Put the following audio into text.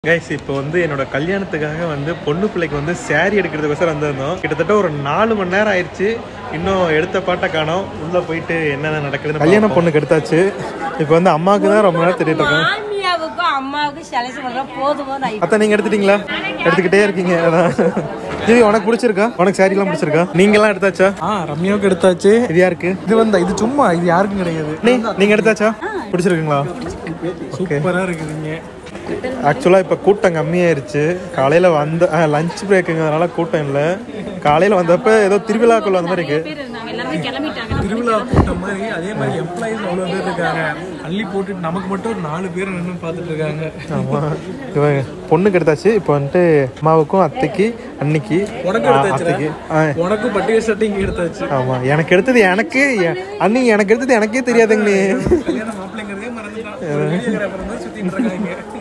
Guys இப்போ வந்து என்னோட கல்யாணத்துக்காக வந்து பொண்ணு பிள்ளைக்கு வந்து saree எடுக்கிறதுக்கோசரம் வந்திருந்தோம் கிட்டத்தட்ட ஒரு நாலு மணி நேரம் ஆயிடுச்சு இன்னும் எடுத்த பாட்டை காணோம் உள்ள போயிட்டு என்னென்ன நடக்குதுன்னு கல்யாண பொண்ணுக்கு எடுத்தாச்சு இப்போ வந்து அம்மாவுக்கு தான் ரொம்ப நேரம் தேடிட்டு இருக்கேன் மாமியாவுக்கும் அம்மாவுக்கும் செலக்ஷன் பண்ற போதுமோ நான் அத்தை நீங்க எடுத்துட்டீங்களா எடுத்துக்கிட்டே இருக்கீங்க அதான் ஜிவி உனக்கு பிடிச்சிருக்கா உனக்கு saree எல்லாம் பிடிச்சிருக்கா நீங்க எல்லாம் எடுத்தாச்சா ஆ ரம்யாவுக்கு எடுத்தாச்சு இது யாருக்கு இது வந்து இது சும்மா இது யாருக்கும் கிடையாது நீ நீங்க எடுத்தாச்சா பிடிச்சிருக்குங்களா சூப்பரா இருக்குதுங்க ஆக்சுவலாக இப்போ கூட்டம் கம்மியாயிருச்சு காலையில் வந்த லஞ்ச் பிரேக்குங்கிறதுனால கூட்டம் இல்லை காலையில் வந்தப்ப ஏதோ திருவிழாக்கள் வந்த மாதிரி இருக்கு திருவிழா கூட்டம் மாதிரி அதே மாதிரி எம்ப்ளாயிஸ் அவ்வளோ பேர் இருக்காங்க அள்ளி போட்டுட்டு நமக்கு மட்டும் ஒரு நாலு பேர் நின்று பார்த்துட்டு இருக்காங்க ஆமாம் இவன் பொண்ணுக்கு எடுத்தாச்சு இப்போ வந்துட்டு அம்மாவுக்கும் அத்தைக்கு அன்னைக்கு உனக்கு ஆ, எடுத்தாச்சுடா? அத்தைக்கு ஆ உனக்கு பட்டிகை சட்டை இங்கே எடுத்தாச்சு ஆமாம் எனக்கு எடுத்தது எனக்கு எ- அண்ணி எனக்கு எடுத்தது எனக்கே தெரியாதுங்க நீ கல்யாணம் மாப்பிள்ளைங்கிறதே மறந்துட்டான் ஒரு வீடியோகிராஃபர் மாதிரி சுத்திட்டு இருக்காங்க